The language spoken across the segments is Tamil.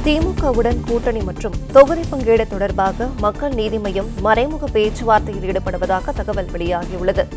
திமுகவுடன் கூட்டணி மற்றும் தொகுதி பங்கீடு தொடர்பாக மக்கள் நீதி மய்யம் மறைமுக பேச்சுவார்த்தையில் ஈடுபடுவதாக தகவல் வெளியாகியுள்ளது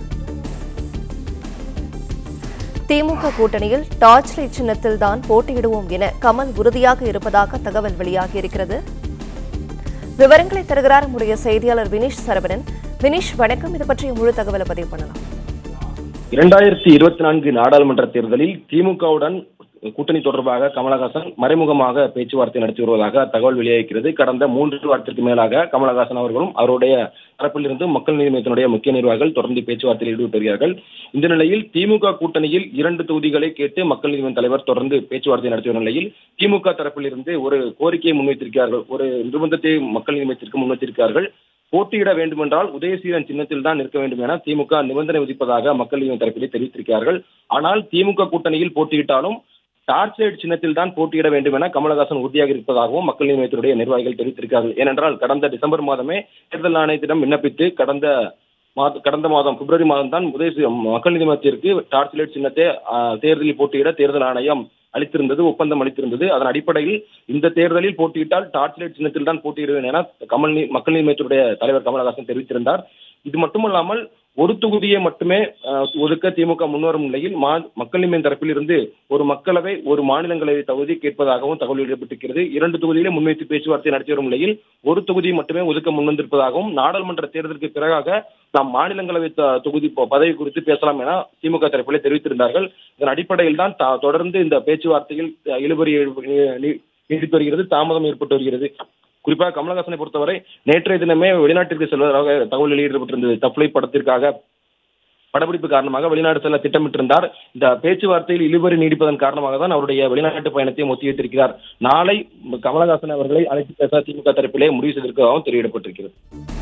திமுக கூட்டணியில் டார்ச் லைட் சின்னத்தில் தான் போட்டியிடுவோம் என கமல் உறுதியாக இருப்பதாக தகவல் வெளியாகியிருக்கிறது விவரங்களை தருகிறார் நம்முடைய செய்தியாளர் வினிஷ் சரவணன் வினிஷ் வணக்கம் இது பற்றிய முழு தகவலை பதிவு பண்ணலாம் இரண்டாயிரத்தி இருபத்தி நான்கு நாடாளுமன்ற தேர்தலில் திமுகவுடன் கூட்டணி தொடர்பாக கமலஹாசன் மறைமுகமாக பேச்சுவார்த்தை நடத்தி வருவதாக தகவல் வெளியாகிறது கடந்த மூன்று வாரத்திற்கு மேலாக கமலஹாசன் அவர்களும் அவருடைய தரப்பிலிருந்து மக்கள் நீதி மையத்தினுடைய முக்கிய நிர்வாகிகள் தொடர்ந்து பேச்சுவார்த்தையில் ஈடுபட்டு வருகிறார்கள் இந்த நிலையில் திமுக கூட்டணியில் இரண்டு தொகுதிகளை கேட்டு மக்கள் நீதி மய்ய தலைவர் தொடர்ந்து பேச்சுவார்த்தை நடத்தி வரும் நிலையில் திமுக தரப்பிலிருந்து ஒரு கோரிக்கையை முன்வைத்திருக்கிறார்கள் ஒரு நிர்பந்தத்தை மக்கள் நீதி மையத்திற்கு முன்வைத்திருக்கிறார்கள் போட்டியிட வேண்டுமென்றால் உதயசீலன் சின்னத்தில் தான் நிற்க வேண்டும் என திமுக நிபந்தனை விதிப்பதாக மக்கள் நீதி தரப்பிலே தெரிவித்திருக்கிறார்கள் ஆனால் திமுக கூட்டணியில் போட்டியிட்டாலும் டார்ச் லைட் சின்னத்தில் தான் போட்டியிட வேண்டும் என கமலஹாசன் உறுதியாக இருப்பதாகவும் மக்கள் நீதி மையத்தினுடைய நிர்வாகிகள் தெரிவித்திருக்கிறார்கள் ஏனென்றால் கடந்த டிசம்பர் மாதமே தேர்தல் ஆணையத்திடம் விண்ணப்பித்து கடந்த மாத கடந்த மாதம் பிப்ரவரி மாதம் தான் உதய மக்கள் நீதி மையத்திற்கு டார்ச் லைட் சின்னத்தை ஆஹ், தேர்தலில் போட்டியிட தேர்தல் ஆணையம் அளித்திருந்தது ஒப்பந்தம் அளித்திருந்தது அதன் அடிப்படையில் இந்த தேர்தலில் போட்டியிட்டால் டார்ச் லைட் சின்னத்தில் தான் போட்டியிடுவேன் என கமல் நீ- மக்கள் நீதி மையத்தினுடைய தலைவர் கமலஹாசன் தெரிவித்திருந்தார் இது மட்டுமல்லாமல் ஒரு தொகுதியை மட்டுமே அஹ், ஒதுக்க திமுக முன்வரும் நிலையில் மா- மக்கள் நீதி மய்யம் தரப்பில் இருந்து ஒரு மக்களவை ஒரு மாநிலங்களவை தொகுதி கேட்பதாகவும் தகவல் வெளியிடப்பட்டிருக்கிறது இரண்டு தொகுதியிலே முன்வைத்து பேச்சுவார்த்தை நடத்தி வரும் நிலையில் ஒரு தொகுதியை மட்டுமே ஒதுக்க முன்வந்திருப்பதாகவும் நாடாளுமன்ற தேர்தலுக்கு பிறகாக நாம் மாநிலங்களவை த- தொகுதி ப- பதவி குறித்து பேசலாம் என திமுக தரப்பிலே தெரிவித்திருந்தார்கள் இதன் அடிப்படையில் தான் த- தொடர்ந்து இந்த பேச்சுவார்த்தையில் அஹ், இழுபறி எழு- நீ- நீடித்து வருகிறது தாமதம் ஏற்பட்டு வருகிறது குறிப்பாக கமலஹாசனை பொறுத்தவரை நேற்றைய தினமே வெளிநாட்டிற்கு செல்வதாக தகவல் வெளியிடப்பட்டிருந்தது தப்லை படத்திற்காக படப்பிடிப்பு காரணமாக வெளிநாடு செல்ல திட்டமிட்டிருந்தார் இந்த பேச்சுவார்த்தையில் இழுபறி நீடிப்பதன் காரணமாக தான் அவருடைய வெளிநாட்டு பயணத்தை ஒத்திவைத்திருக்கிறார் நாளை கமலஹாசன் அவர்களை அழைத்து பேச திமுக தரப்பிலே முடிவு செய்திருப்பதாகவும் தெரிவிக்கப்பட்டிருக்கிறது